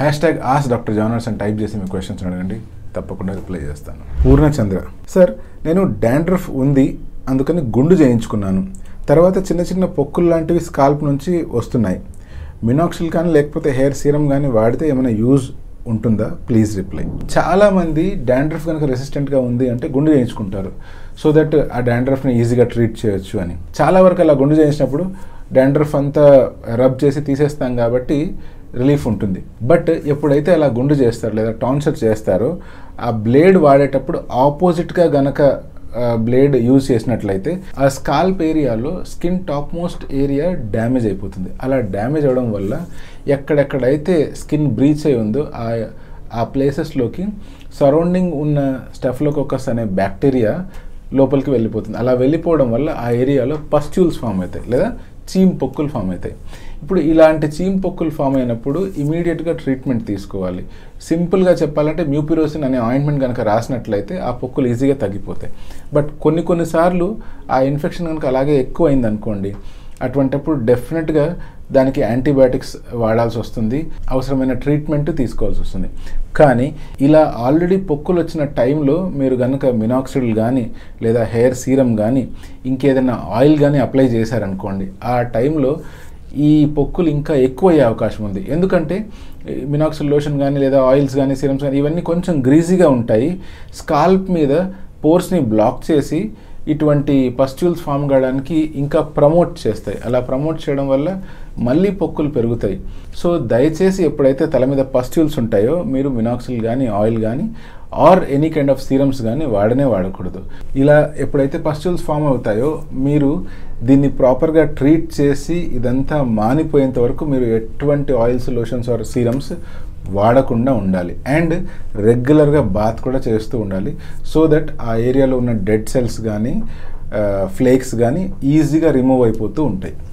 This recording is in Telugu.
హ్యాష్ ట్యాగ్ ఆస్ డాక్టర్ జానర్స్ అని టైప్ చేసి మీ క్వశ్చన్స్ అడగండి తప్పకుండా రిప్లై చేస్తాను పూర్ణచంద్ర సార్ నేను డాండ్రఫ్ ఉంది అందుకని గుండు చేయించుకున్నాను తర్వాత చిన్న చిన్న పొక్కులు లాంటివి స్కాల్ప్ నుంచి వస్తున్నాయి మినాక్సిల్ కానీ లేకపోతే హెయిర్ సీరం కానీ వాడితే ఏమైనా యూజ్ ఉంటుందా ప్లీజ్ రిప్లై చాలామంది డాండ్రఫ్ కనుక రెసిస్టెంట్గా ఉంది అంటే గుండు చేయించుకుంటారు సో దట్ ఆ డాండ్రఫ్ని ఈజీగా ట్రీట్ చేయొచ్చు అని చాలా వరకు అలా గుండు చేయించినప్పుడు డాండ్రఫ్ అంతా రబ్ చేసి తీసేస్తాం కాబట్టి రిలీఫ్ ఉంటుంది బట్ ఎప్పుడైతే అలా గుండు చేస్తారో లేదా టాన్సర్ చేస్తారో ఆ బ్లేడ్ వాడేటప్పుడు ఆపోజిట్గా గనక బ్లేడ్ యూజ్ చేసినట్లయితే ఆ స్కాల్ప్ ఏరియాలో skin top most area damage అయిపోతుంది అలా డ్యామేజ్ అవ్వడం వల్ల ఎక్కడెక్కడైతే స్కిన్ బ్రీచ్ అయి ఉందో ఆ ఆ ప్లేసెస్లోకి సరౌండింగ్ ఉన్న స్టెఫ్లోకోకస్ అనే బ్యాక్టీరియా లోపలికి వెళ్ళిపోతుంది అలా వెళ్ళిపోవడం వల్ల ఆ ఏరియాలో పస్ట్యూల్స్ ఫామ్ అవుతాయి లేదా చీమ్ పొక్కులు ఫామ్ అవుతాయి ఇప్పుడు ఇలాంటి చీమ్ పొక్కులు ఫామ్ అయినప్పుడు ఇమీడియట్గా ట్రీట్మెంట్ తీసుకోవాలి సింపుల్గా చెప్పాలంటే మ్యూపిరోసిన్ అనే ఆయింట్మెంట్ కనుక రాసినట్లయితే ఆ పొక్కులు ఈజీగా తగ్గిపోతాయి బట్ కొన్ని కొన్నిసార్లు ఆ ఇన్ఫెక్షన్ కనుక అలాగే ఎక్కువ అయింది అనుకోండి అటువంటప్పుడు డెఫినెట్గా దానికి యాంటీబయాటిక్స్ వాడాల్సి వస్తుంది అవసరమైన ట్రీట్మెంట్ తీసుకోవాల్సి వస్తుంది కానీ ఇలా ఆల్రెడీ పొక్కులు వచ్చిన టైంలో మీరు కనుక మినాక్సిడ్ కానీ లేదా హెయిర్ సీరం కానీ ఇంకేదైనా ఆయిల్ కానీ అప్లై చేశారనుకోండి ఆ టైంలో ఈ పొక్కులు ఇంకా ఎక్కువ అయ్యే అవకాశం ఉంది ఎందుకంటే మినాక్సిల్ లోషన్ కానీ లేదా ఆయిల్స్ కానీ సీరమ్స్ కానీ ఇవన్నీ కొంచెం గ్రీజీగా ఉంటాయి స్కాల్ప్ మీద పోర్స్ని బ్లాక్ చేసి ఇటువంటి పస్ట్యూల్స్ ఫామ్ కావడానికి ఇంకా ప్రమోట్ చేస్తాయి అలా ప్రమోట్ చేయడం వల్ల మళ్ళీ పొక్కులు పెరుగుతాయి సో దయచేసి ఎప్పుడైతే తల మీద పస్ట్యూల్స్ ఉంటాయో మీరు మినాక్సిల్ కానీ ఆయిల్ కానీ or any kind of serums కానీ వాడనే వాడకూడదు ఇలా ఎప్పుడైతే పస్ట్యూల్స్ ఫామ్ అవుతాయో మీరు దీన్ని ప్రాపర్గా ట్రీట్ చేసి ఇదంతా మానిపోయేంత వరకు మీరు ఎటువంటి ఆయిల్స్ లోషన్స్ ఆర్ సీరమ్స్ వాడకుండా ఉండాలి అండ్ రెగ్యులర్గా బాత్ కూడా చేస్తూ ఉండాలి సో దట్ ఆ ఏరియాలో ఉన్న డెడ్ సెల్స్ కానీ ఫ్లేక్స్ కానీ ఈజీగా రిమూవ్ అయిపోతూ ఉంటాయి